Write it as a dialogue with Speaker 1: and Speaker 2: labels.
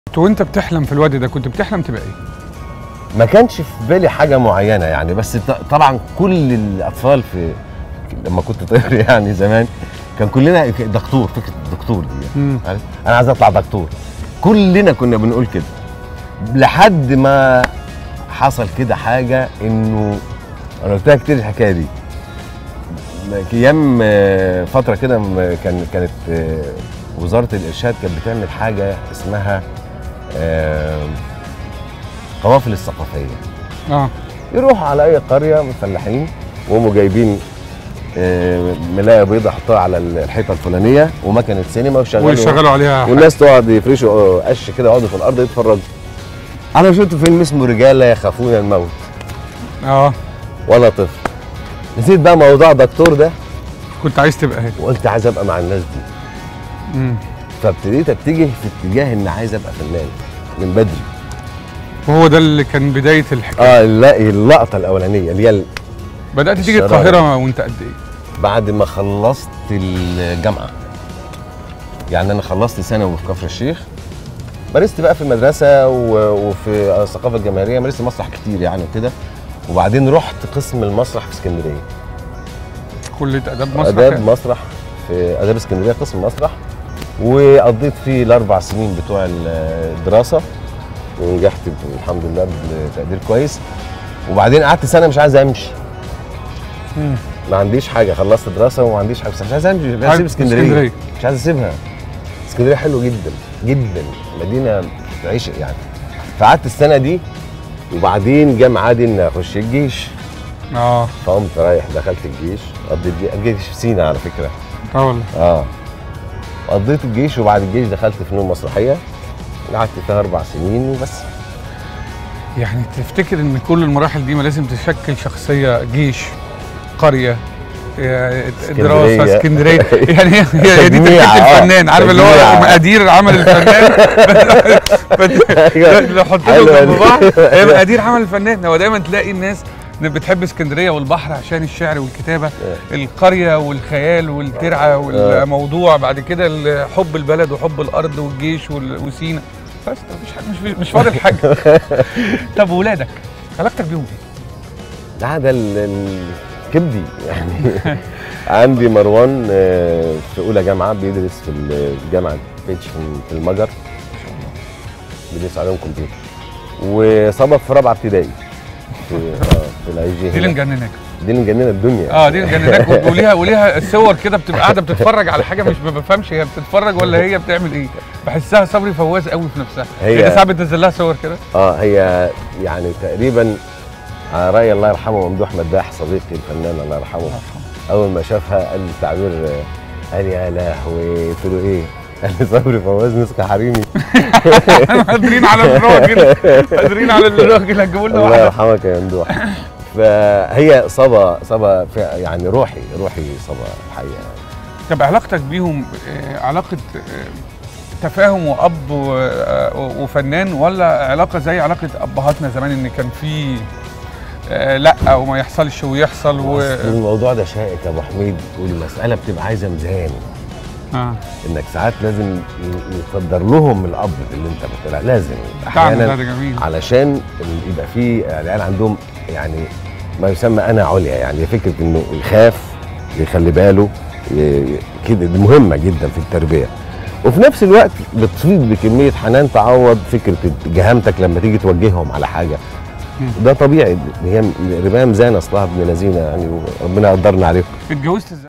Speaker 1: كنت وانت بتحلم في الوادي ده كنت بتحلم تبقى ايه؟
Speaker 2: ما كانش في بالي حاجه معينه يعني بس ط- طبعا كل الاطفال في لما كنت طفل يعني زمان كان كلنا دكتور فكره الدكتور دي
Speaker 1: مم.
Speaker 2: عارف؟ انا عايز اطلع دكتور كلنا كنا بنقول كده لحد ما حصل كده حاجه انه انا قلتها كتير الحكايه دي ايام آه، فتره كده م- كان كانت آه، وزاره الارشاد كانت بتعمل حاجه اسمها آه، قوافل الثقافيه
Speaker 1: اه
Speaker 2: يروحوا على اي قريه مفلحين وهم جايبين آه، ملايه بيضة يحطوها على الحيطه الفلانيه ومكنه سينما ويشغلوا
Speaker 1: ويشغلوا عليها حاجة.
Speaker 2: والناس تقعد يفرشوا آه، قش كده يقعدوا في الارض يتفرجوا انا شفت فيلم اسمه رجاله يخافون الموت
Speaker 1: اه
Speaker 2: وانا طفل نسيت بقى موضوع دكتور ده
Speaker 1: كنت عايز تبقى ايه؟
Speaker 2: وقلت عايز ابقى مع الناس دي
Speaker 1: مم.
Speaker 2: فابتديت اتجه في اتجاه ان عايز ابقى فنان من بدري
Speaker 1: وهو ده اللي كان بدايه الحكايه
Speaker 2: اه لا اللقطه الاولانيه اللي هي ال-
Speaker 1: بدات تيجي
Speaker 2: الشرايط.
Speaker 1: القاهره وانت قد ايه؟
Speaker 2: بعد ما خلصت الجامعه يعني انا خلصت ثانوي في كفر الشيخ مارست بقى في المدرسه و- وفي الثقافه الجماهيريه مارست مسرح كتير يعني وكده وبعدين رحت قسم المسرح في اسكندريه
Speaker 1: كليه اداب مسرح
Speaker 2: اداب
Speaker 1: يعني.
Speaker 2: مسرح في اداب اسكندريه قسم مسرح وقضيت فيه الاربع سنين بتوع الدراسه ونجحت الحمد لله بتقدير كويس وبعدين قعدت سنه مش عايز امشي
Speaker 1: مم.
Speaker 2: ما عنديش حاجه خلصت دراسه وما عنديش حاجه بس مش عايز امشي مش عايز اسيب اسكندريه
Speaker 1: اسكندرية.
Speaker 2: مش عايز اسيبها اسكندريه حلوه جدا جدا مدينه تعيش يعني فقعدت السنه دي وبعدين جه ميعادي اني اخش الجيش
Speaker 1: اه
Speaker 2: فقمت رايح دخلت الجيش قضيت الجي- الجيش في سينا على فكره
Speaker 1: اه والله
Speaker 2: اه قضيت الجيش وبعد الجيش دخلت فنون مسرحيه قعدت فيها اربع سنين وبس
Speaker 1: يعني تفتكر ان كل المراحل دي ما لازم تشكل شخصيه جيش قريه آه، دراسه
Speaker 2: اسكندرية.
Speaker 1: اسكندريه يعني هي هي دي
Speaker 2: تجميع،
Speaker 1: تفكير
Speaker 2: آه.
Speaker 1: الفنان عارف اللي
Speaker 2: تجميع.
Speaker 1: هو مقادير عمل الفنان
Speaker 2: أيوة.
Speaker 1: لو حطيتهم
Speaker 2: حلوة
Speaker 1: جنب
Speaker 2: دي.
Speaker 1: بعض هي مقادير عمل الفنان هو دايما تلاقي الناس بتحب اسكندريه والبحر عشان الشعر والكتابه القريه والخيال والترعه والموضوع بعد كده ال- حب البلد وحب الارض والجيش وال- وسينا بس مفيش حاجه مش مش فاضل حاجه طب ولادك علاقتك بيهم ايه؟
Speaker 2: ده ده ال- ال- كبدي يعني عندي مروان آه، في اولى جامعه بيدرس في الجامعه بيتش في- في المجر بيدرس عليهم كمبيوتر وصبا في رابعه ابتدائي في اه في الاي جي
Speaker 1: دي اللي
Speaker 2: هنا.
Speaker 1: مجنناك
Speaker 2: دي اللي مجننه الدنيا
Speaker 1: اه دي اللي مجنناك و- وليها وليها الصور كده بتبقى قاعده بتتفرج على حاجه مش ما بفهمش هي بتتفرج ولا هي بتعمل ايه بحسها صبري فواز قوي في نفسها
Speaker 2: هي-
Speaker 1: هي ساعات بتنزل لها صور كده
Speaker 2: اه هي يعني تقريبا على راي الله يرحمه ممدوح مداح صديقي الفنان الله يرحمه اول ما شافها قال لي تعبير آه، قال يا لهوي قلت له ايه؟ قال لي صبري فواز نسخه حريمي
Speaker 1: قادرين على الراجل قادرين على الراجل هتجيبوا لنا
Speaker 2: الله
Speaker 1: واحده
Speaker 2: يرحمك يا ممدوح فهي صبا صبا في- يعني روحي روحي صبا الحقيقه
Speaker 1: طب علاقتك بيهم آه، علاقه آه، تفاهم واب و- آه، وفنان ولا علاقه زي علاقه ابهاتنا زمان ان كان في آه، لا وما يحصلش ويحصل و
Speaker 2: أصل الموضوع ده شائك يا ابو حميد والمساله بتبقى عايزه ميزان
Speaker 1: آه.
Speaker 2: انك ساعات لازم ي- يقدر لهم الاب اللي انت بتقول لازم
Speaker 1: طعم ده جميل
Speaker 2: علشان ال- يبقى في العيال عندهم يعني ما يسمى انا عليا يعني فكره انه يخاف يخلي باله ي- كده دي مهمه جدا في التربيه وفي نفس الوقت بتفيض بكميه حنان تعوض فكره جهامتك لما تيجي توجههم على حاجه
Speaker 1: مم.
Speaker 2: ده طبيعي هي رمام زان اصلها ابن لذينه يعني وربنا يقدرنا عليهم
Speaker 1: اتجوزت ازاي؟